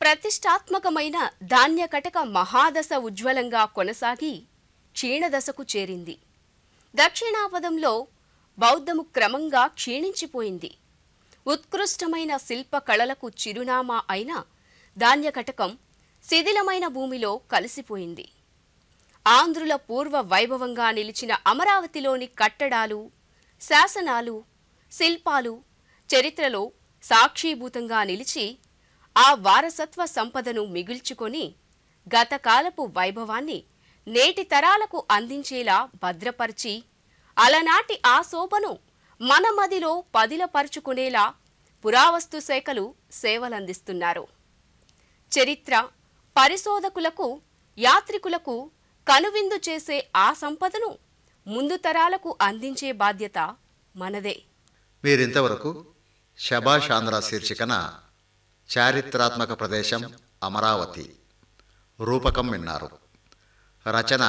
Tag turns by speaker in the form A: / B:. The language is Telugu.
A: ప్రతిష్టాత్మకమైన ధాన్యకటక మహాదశ ఉజ్వలంగా కొనసాగి క్షీణదశకు చేరింది దక్షిణాపదంలో బౌద్ధము క్రమంగా క్షీణించిపోయింది ఉత్కృష్టమైన శిల్ప కళలకు చిరునామా అయిన ధాన్యకటకం శిథిలమైన భూమిలో కలిసిపోయింది ఆంధ్రుల పూర్వ వైభవంగా నిలిచిన అమరావతిలోని కట్టడాలు శాసనాలు శిల్పాలు చరిత్రలో సాక్షీభూతంగా నిలిచి ఆ వారసత్వ సంపదను మిగుల్చుకొని గతకాలపు వైభవాన్ని నేటి తరాలకు అందించేలా భద్రపరిచి అలనాటి ఆ శోభను మన మదిలో పదిలపరుచుకునేలా పురావస్తు శాఖలు సేవలందిస్తున్నారు చరిత్ర పరిశోధకులకు యాత్రికులకు కనువిందు చేసే ఆ సంపదను ముందు తరాలకు అందించే బాధ్యత మనదే
B: మీరింతవరకు శభాషాంధ్ర శీర్షికన చారిత్రాత్మక ప్రదేశం అమరావతి రూపకం విన్నారు రచన